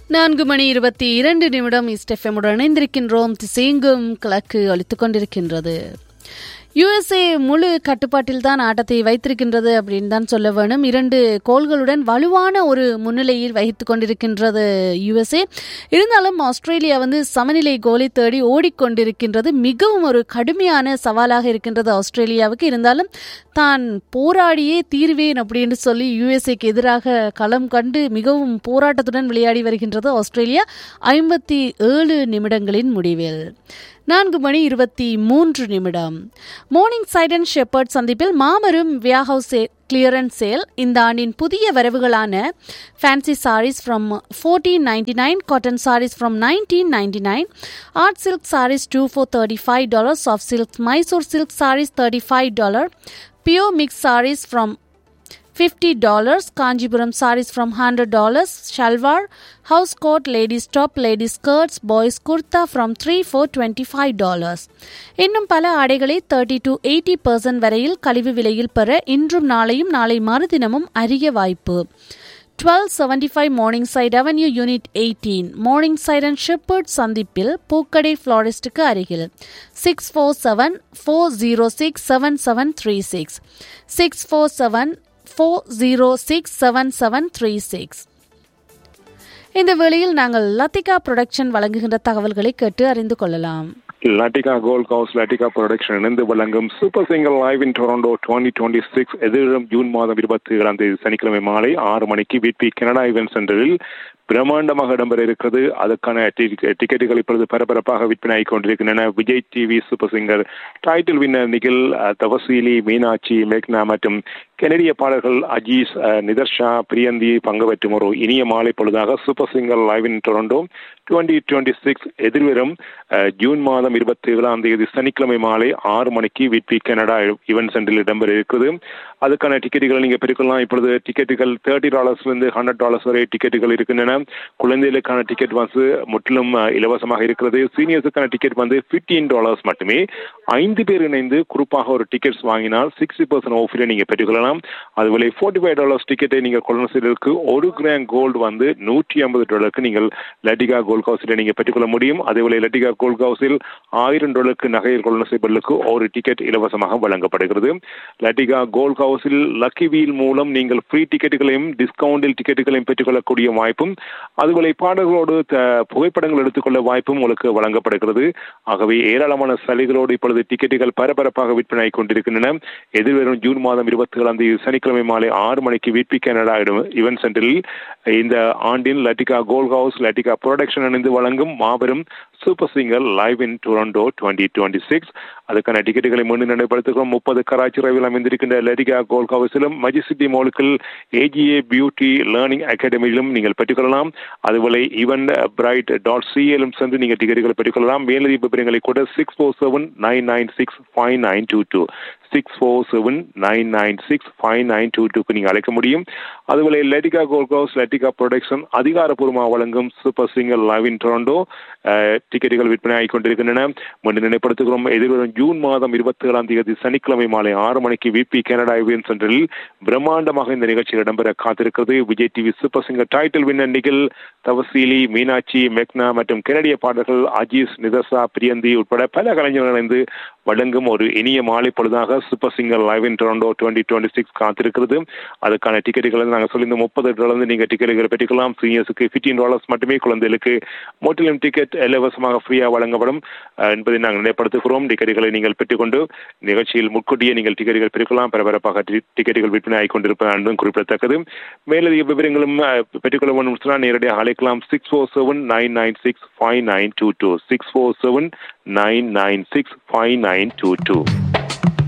நான்கு மணி இருபத்தி இரண்டு நிமிடம் இஸ்டெஃபமுடன் இணைந்திருக்கின்றோம் திசையெங்கும் கிழக்கு ஒலித்துக் கொண்டிருக்கின்றது யுஎஸ்ஏ முழு கட்டுப்பாட்டில் தான் ஆட்டத்தை வைத்திருக்கின்றது அப்படின்னு தான் சொல்ல வேணும் இரண்டு கோல்களுடன் வலுவான ஒரு முன்னிலையில் வகித்துக் கொண்டிருக்கின்றது யுஎஸ்ஏ இருந்தாலும் ஆஸ்திரேலியா வந்து சமநிலை கோலை தேடி ஓடிக்கொண்டிருக்கின்றது மிகவும் ஒரு கடுமையான சவாலாக இருக்கின்றது ஆஸ்திரேலியாவுக்கு இருந்தாலும் தான் போராடியே தீர்வேன் அப்படின்னு சொல்லி யுஎஸ்ஏக்கு எதிராக களம் கண்டு மிகவும் போராட்டத்துடன் விளையாடி வருகின்றது ஆஸ்திரேலியா ஐம்பத்தி ஏழு நிமிடங்களின் முடிவில் நான்கு மணி இருபத்தி மூன்று நிமிடம் மோர்னிங் சைட் அண்ட் ஷெப்பர்ட் சந்திப்பில் மாபெரும் வியாஹவுஸ் கிளியரன்ஸ் சேல் இந்த ஆண்டின் புதிய வரவுகளான fancy sarees from fourteen ninety nine cotton sarees from nineteen ninety nine art silk sarees two four thirty five dollar soft silk Mysore silk sarees thirty five dollar pure mix sarees from $50 Kanjipuram sarees from $100 Shalwar house coat ladies top ladies skirts boys kurta from 3 for $25 இன்னும் பல ஆடைகளை thirty to eighty percent வரையில் கழிவு விலையில் பெற இன்றும் நாளையும் நாளை மறுதினமும் அரிய வாய்ப்பு twelve seventy five morning side avenue unit eighteen morning side and Shepherd சந்திப்பில் பூக்கடை ஃப்ளாரிஸ்டுக்கு அருகில் six four seven four zero six seven seven three six six four seven four zero six seven seven three six இந்த வேளையில் நாங்கள் Lathika production வழங்குகின்ற தகவல்களை கேட்டு அறிந்து கொள்ளலாம் Latika gold house Latika production இணைந்து வழங்கும் super singer live in Toronto twenty twenty six எதிரும் ஜூன் மாதம் இருபத்தி ஏழாம் தேதி சனிக்கிழமை மாலை ஆறு மணிக்கு விபி கனடா இவென்ட் சென்டரில் பிரம்மாண்டமாக இடம்பெற இருக்கிறது அதற்கான டிக்கெட்டுகள் இப்பொழுது பரபரப்பாக விற்பனை ஆகிக் கொண்டிருக்கின்றன Vijay TV super singer title winner Nikhil Thavaseeli Meenakshi மேக்னா மற்றும் கெனடிய பாடல்கள் அஜீஸ் நிதர்ஷா பிரியந்தி பங்கு பெற்றும் ஒரு இனிய மாலை பொழுதாக super singer live in Toronto twenty twenty six எதிர்வரும் ஜூன் மாதம் இருபத்தி ஏழாம் தேதி சனிக்கிழமை மாலை ஆறு மணிக்கு விட்பி கனடா இவென்ட் சென்டரில் இடம்பெற இருக்குது அதுக்கான டிக்கெட்டுகளை நீங்கள் பெருக்கலாம் இப்பொழுது டிக்கெட்டுகள் தேர்ட்டி டாலர்ஸ்லேருந்து ஹண்ட்ரட் டாலர்ஸ் வரை டிக்கெட்டுகள் இருக்கின்றன குழந்தைகளுக்கான டிக்கெட் வந்து முற்றிலும் இலவசமாக இருக்கிறது சீனியர்ஸுக்கான டிக்கெட் வந்து ஃபிஃப்டீன் டாலர்ஸ் மட்டுமே ஐந்து பேர் இணைந்து குறிப்பாக ஒரு டிக்கெட்ஸ் வாங்கினால் சிக்ஸ்டி பர்சன்ட் ஆஃபில் நீங்கள் பெற்றுக்கொள்ளலாம் அதுபோல ஃபோர்ட்டி ஃபைவ் டாலர்ஸ் டிக்கெட்டை நீங்கள் கொள்ளணும் செய்வதற்கு ஒரு கிராம் கோல்டு வந்து நூற்றி ஐம்பது டாலருக்கு நீங்கள் லட்டிகா கோல்ட் ஹவுஸில் நீங்கள் பெற்றுக்கொள்ள முடியும் அதேபோல லட்டிகா கோல்ட் ஹவுஸில் ஆயிரம் டாலருக்கு நகையில் கொள்ளணும் செய்வதற்கு ஒரு டிக்கெட் இலவசமாக வழங்கப்படுகிறது லட்டிகா கோல்ட் ஹவுஸில் லக்கி வீல் மூலம் நீங்கள் ஃப்ரீ டிக்கெட்டுகளையும் டிஸ்கவுண்டில் டிக்கெட்டுகளையும் பெற்றுக்கொள்ளக்கூடிய வாய்ப்பும் அதுபோல பாடல்களோடு புகைப்படங்கள் எடுத்துக்கொள்ள வாய்ப்பும் உங்களுக்கு வழங்கப்படுகிறது ஆகவே ஏராளமான சலுகைகளோடு இப்பொழுது டிக்கெட்டுகள் பரபரப்பாக விற்பனை கொண்டிருக்கின்றன எதிர்வரும் ஜூன் மாதம் இருபத்தி ஏழாம் தேதி சனிக்கிழமை மாலை ஆறு மணிக்கு விபி கனடா இவென்ட் சென்டரில் இந்த ஆண்டின் Latika gold house Latika production இணைந்து வழங்கும் மாபெரும் super singer live in Toronto twenty twenty six அதுக்கான டிக்கெட்டுகளை மீண்டும் நடைபெறுத்துகிறோம் முப்பது கராச்சி ரயில் அமைந்திருக்கின்ற லட்டிகா கோல்ட் ஹவுஸிலும் மஜிசிட்டி மோலுக்கில் ஏஜிஏ பியூட்டி லேர்னிங் அகாடமியிலும் நீங்கள் பெற்றுக்கொள்ளலாம் அதுபோல ஈவன் பிரைட் டாட் சிஏலும் சென்று நீங்கள் டிக்கெட்டுகளை பெற்றுக்கொள்ளலாம் மேலதிக விவரங்களை கூட six four seven nine nine six five nine two two six four seven nine nine six five nine two டூக்கு நீங்கள் அழைக்க முடியும் அதுபோல Latika gold house Latika production அதிகாரப்பூர்வமாக வழங்கும் super singer live in Toronto டிக்கெட்டுகள் விற்பனை ஆகிக் கொண்டிருக்கின்றன மீண்டும் நினைப்படுத்துகிறோம் எதிர்வரும் ஜூன் மாதம் இருபத்தி ஏழாம் தேதி சனிக்கிழமை மாலை ஆறு மணிக்கு விபி கனடா இவென்ட் சென்டரில் பிரம்மாண்டமாக இந்த நிகழ்ச்சி இடம்பெற காத்திருக்கிறது Vijay TV super singer title winner Nikhil Thavaseeli Meenakshi மெக்னா மற்றும் கனடிய பாடல்கள் அஜீஸ் நிதர்சா பிரியந்தி உட்பட பல கலைஞர்கள் இணைந்து வழங்கும் ஒரு இனிய மாலை பொழுதாக super singer live in Toronto twenty twenty six காத்திருக்கிறது அதுக்கான டிக்கெட்டுகளை நாங்கள் சொல்லி முப்பது டாலர் நீங்கள் டிக்கெட்டுகளை பெற்றுக்கலாம் சீனியர்ஸுக்கு ஃபிஃப்டீன் டாலர்ஸ் மட்டுமே குழந்தைகளுக்கு முற்றிலும் டிக்கெட் இலவசமாக ஃப்ரீயாக வழங்கப்படும் என்பதை நாங்கள் நினைப்படுத்துகிறோம் டிக்கெட்டுகளை நீங்கள் பெற்றுக்கொண்டு நிகழ்ச்சியில் முன்கூட்டியே நீங்கள் டிக்கெட்டுகள் பெற்றுக்கலாம் பரபரப்பாக டிக்கெட்டுகள் விற்பனை ஆகிக் கொண்டிருப்பது என்பதும் குறிப்பிடத்தக்கது மேலதிக விவரங்களும் பெற்றுக்கொள்ள வேண்டும் சொன்னால் நேரடியாக அழைக்கலாம் six four seven nine nine six five nine two two six four seven nine nine six five nine two two